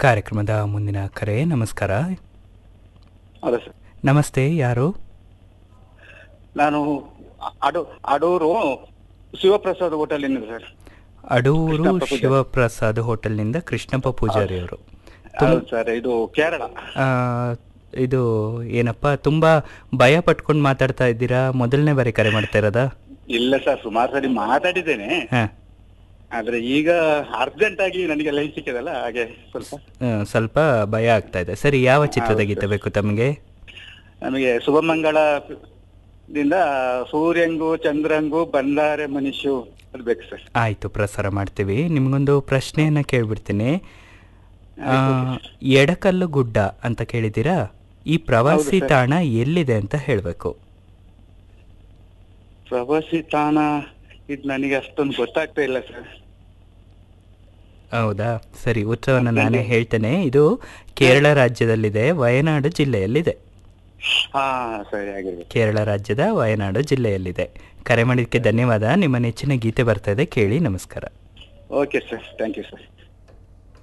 ಕಾರ್ಯಕ್ರಮದ ಮುಂದಿನ ಕರೆ ನಮಸ್ಕಾರ ಹೌದಾ ಸರ್ ನಮಸ್ತೆ ಯಾರು ನಾನು ಅಡು ಅಡೂರು ಶಿವಪ್ರಸಾದ್ ಹೋಟೆಲಿಂದ ಸರ್ ಅಡೂರು ಕೃಷ್ಣಪ್ಪ ಪೂಜಾರಿ. ಶಿವಪ್ರಸಾದ್ ಹೋಟೆಲ್ನಿಂದ ಕೃಷ್ಣಪ್ಪ ಪೂಜಾರಿ ಅವರು ಹೌದು ಸರ್ ಇದು ಕೇರಳ ಆ, ಇದು ಏನಪ್ಪ ತುಂಬಾ ಭಯ ಪಟ್ಕೊಂಡು ಮಾತಾಡ್ತಾ ಇದ್ದೀರಾ ಮೊದಲನೇ ಬಾರಿ ಕರೆ ಮಾಡ್ತಾ ಇರೋದಾ ಇಲ್ಲ ಸರ್ ಸುಮಾರು ಸರಿ ಮಾತಾಡಿದ್ದೇನೆ ಹಾ ಆದ್ರೆ ಈಗ ಅರ್ಜೆಂಟ್ ಆಗಿ ನನಗೆ ಲೈನ್ ಸಿಕ್ಕಿದಲ್ಲ ಹಾಗೆ ಸ್ವಲ್ಪ ಆ, ಸ್ವಲ್ಪ ಭಯ ಆಗ್ತಾ ಇದೆ ಸರಿ ಯಾವ ಚಿತ್ರದ ಹೌದು. ಗೀತೆ ಬೇಕು ತಮಗೆ ನಮಗೆ ಶುಭಮಂಗಳ ದಿಂದ ಸೂರ್ಯಂಗು ಚಂದ್ರಂಗು ಬಂದಾರೆ ಮನುಷ್ಯು ಅದು ಬೇಕು ಸರ್ ಆಯ್ತು ಪ್ರಸಾರ ಮಾಡ್ತೀವಿ ನಿಮ್ಗೊಂದು ಪ್ರಶ್ನೆಯನ್ನ ಕೇಳ್ಬಿಡ್ತೀನಿ ಆ, ಎಡಕಲ್ಲು ಗುಡ್ಡ ಅಂತ ಕೇಳಿದ್ದೀರಾ ಈ ಪ್ರವಾಸಿ ಹೌದು ಸರ್. ತಾಣ ಎಲ್ಲಿದೆ ಅಂತ ಹೇಳ್ಬೇಕು ಪ್ರವಾಸಿ ತಾಣ ಇದು ನನಗೆ ಅಷ್ಟೊಂದು ಗೊತ್ತಾಗ್ತಾ ಇಲ್ಲ ಸರ್ ಹೌದಾ ಸರಿ ಉತ್ಸವನ ನಾನೇ ಹೇಳ್ತೇನೆ ಇದು ಕೇರಳ ರಾಜ್ಯದಲ್ಲಿದೆ ವಯನಾಡು ಜಿಲ್ಲೆಯಲ್ಲಿದೆ ಹಾ ಸರಿ ಆಗಿರ್ಬೇಕು ಕೇರಳ ರಾಜ್ಯದ ವಯನಾಡು ಜಿಲ್ಲೆಯಲ್ಲಿದೆ ಕರೆ ಮಾಡಿದ್ದಕ್ಕೆ ಧನ್ಯವಾದ ನಿಮ್ಮ ನೆಚ್ಚಿನ ಗೀತೆ ಬರ್ತಾ ಇದೆ ಕೇಳಿ ನಮಸ್ಕಾರ okay sir thank you sir